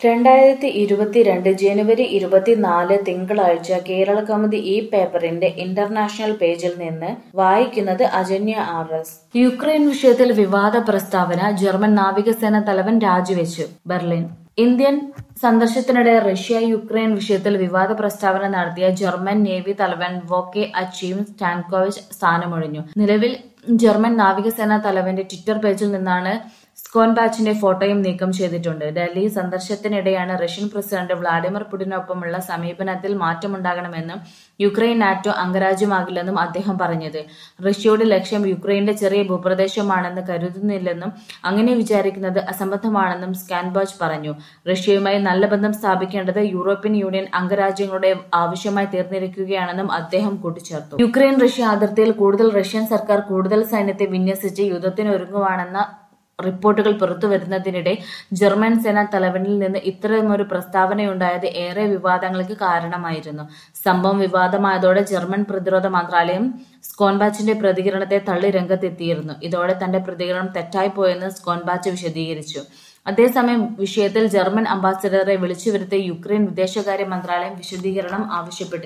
രണ്ടായിരത്തി ഇരുപത്തിരണ്ട് ജനുവരി ഇരുപത്തിനാല് തിങ്കളാഴ്ച കേരള കൗമുദി ഈ പേപ്പറിന്റെ ഇന്റർനാഷണൽ പേജിൽ നിന്ന് വായിക്കുന്നത് അജന്യ ആർ എസ് യുക്രൈൻ വിഷയത്തിൽ വിവാദ പ്രസ്താവന ജർമ്മൻ നാവികസേന തലവൻ രാജിവെച്ചു ബെർലിൻ ഇന്ത്യൻ സന്ദർശനത്തിനിടെ റഷ്യ യുക്രൈൻ വിഷയത്തിൽ വിവാദ പ്രസ്താവന നടത്തിയ ജർമ്മൻ നേവി തലവൻ വോക്കെ അച്ചീം സ്റ്റാൻകോവിച്ച് സ്ഥാനമൊഴിഞ്ഞു നിലവിൽ ജർമ്മൻ നാവികസേന തലവന്റെ ട്വിറ്റർ പേജിൽ നിന്നാണ് സ്കോൺബാച്ചിന്റെ ഫോട്ടോയും നീക്കം ചെയ്തിട്ടുണ്ട് ഡൽഹി സന്ദർശനത്തിനിടെയാണ് റഷ്യൻ പ്രസിഡന്റ് വ്ളാഡിമിർ പുടിനൊപ്പമുള്ള സമീപനത്തിൽ മാറ്റമുണ്ടാകണമെന്നും യുക്രൈൻ നാറ്റോ അംഗരാജ്യമാകില്ലെന്നും അദ്ദേഹം പറഞ്ഞത് റഷ്യയുടെ ലക്ഷ്യം യുക്രൈന്റെ ചെറിയ ഭൂപ്രദേശമാണെന്ന് കരുതുന്നില്ലെന്നും അങ്ങനെ വിചാരിക്കുന്നത് അസംബന്ധമാണെന്നും സ്കാൻബാച്ച് പറഞ്ഞു റഷ്യയുമായി നല്ല ബന്ധം സ്ഥാപിക്കേണ്ടത് യൂറോപ്യൻ യൂണിയൻ അംഗരാജ്യങ്ങളുടെ ആവശ്യമായി തീർന്നിരിക്കുകയാണെന്നും അദ്ദേഹം കൂട്ടിച്ചേർത്തു യുക്രൈൻ റഷ്യ അതിർത്തിയിൽ കൂടുതൽ റഷ്യൻ സർക്കാർ കൂടുതൽ സൈന്യത്തെ വിന്യസിച്ച് യുദ്ധത്തിനൊരുങ്ങുവാണെന്ന റിപ്പോർട്ടുകൾ പുറത്തുവരുന്നതിനിടെ ജർമ്മൻ സേനാ തലവനിൽ നിന്ന് ഇത്തരമൊരു പ്രസ്താവനയുണ്ടായത് ഏറെ വിവാദങ്ങൾക്ക് കാരണമായിരുന്നു സംഭവം വിവാദമായതോടെ ജർമ്മൻ പ്രതിരോധ മന്ത്രാലയം സ്കോൺബാച്ചിന്റെ പ്രതികരണത്തെ തള്ളി രംഗത്തെത്തിയിരുന്നു ഇതോടെ തന്റെ പ്രതികരണം തെറ്റായി പോയെന്ന് സ്കോൺബാച്ച് വിശദീകരിച്ചു അതേസമയം വിഷയത്തിൽ ജർമ്മൻ അംബാസിഡറെ വിളിച്ചുവരുത്തി യുക്രൈൻ വിദേശകാര്യ മന്ത്രാലയം വിശദീകരണം ആവശ്യപ്പെട്ടിരുന്നു